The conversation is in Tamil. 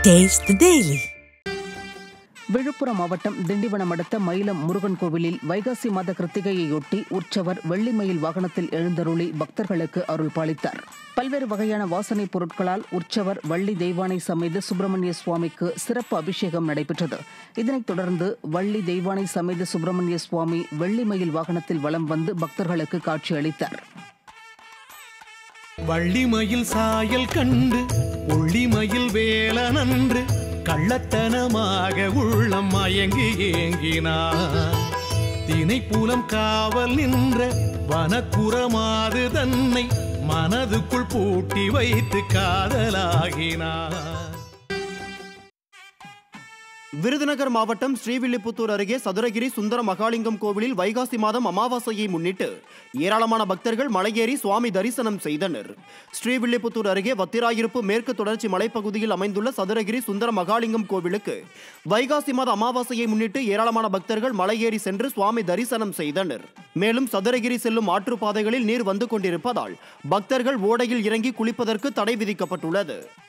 Taste the Daily. விழுப்புரம் மாவட்டம் திண்டிவனம் அடுத்த மயிலம் முருகன் கோவிலில் வைகாசி மாத கிருத்திகையையொட்டி உற்சவர் வெள்ளிமயில் வாகனத்தில் எழுந்தருளி பக்தர்களுக்கு அருள் பாலித்தார் பல்வேறு வகையான வாசனைப் பொருட்களால் உற்சவர் வள்ளி தெய்வானை சமேத சுப்பிரமணிய சுவாமிக்கு சிறப்பு அபிஷேகம் நடைபெற்றது இதனைத் தொடர்ந்து வள்ளி தெய்வானை சமேத சுப்பிரமணிய சுவாமி வெள்ளிமயில் வாகனத்தில் வலம் வந்து பக்தர்களுக்கு காட்சியளித்தார் வள்ளிமயில் சாயல் கண்டு உள்ளிமயில் வேலனன்று கள்ளத்தனமாக உள்ளம் மயங்கி ஏங்கினார் தினைப்புலம் காவல் நின்ற வனக்குறமாது தன்னை மனதுக்குள் பூட்டி வைத்து காதலாகினார் விருதுநகர் மாவட்டம் ஸ்ரீவில்லிபுத்தூர் அருகே சதுரகிரி சுந்தர மகாலிங்கம் கோவிலில் வைகாசி மாதம் அமாவாசையை முன்னிட்டு ஏராளமான பக்தர்கள் மலையேறி சுவாமி தரிசனம் செய்தனர் ஸ்ரீவில்லிபுத்தூர் அருகே வத்திராயிருப்பு மேற்கு தொடர்ச்சி மலைப்பகுதியில் அமைந்துள்ள சதுரகிரி சுந்தர மகாலிங்கம் கோவிலுக்கு வைகாசி மாத அமாவாசையை முன்னிட்டு ஏராளமான பக்தர்கள் மலையேறி சென்று சுவாமி தரிசனம் செய்தனர் மேலும் சதுரகிரி செல்லும் ஆற்றுப்பாதைகளில் நீர் வந்து கொண்டிருப்பதால் பக்தர்கள் ஓடையில் இறங்கி குளிப்பதற்கு தடை விதிக்கப்பட்டுள்ளது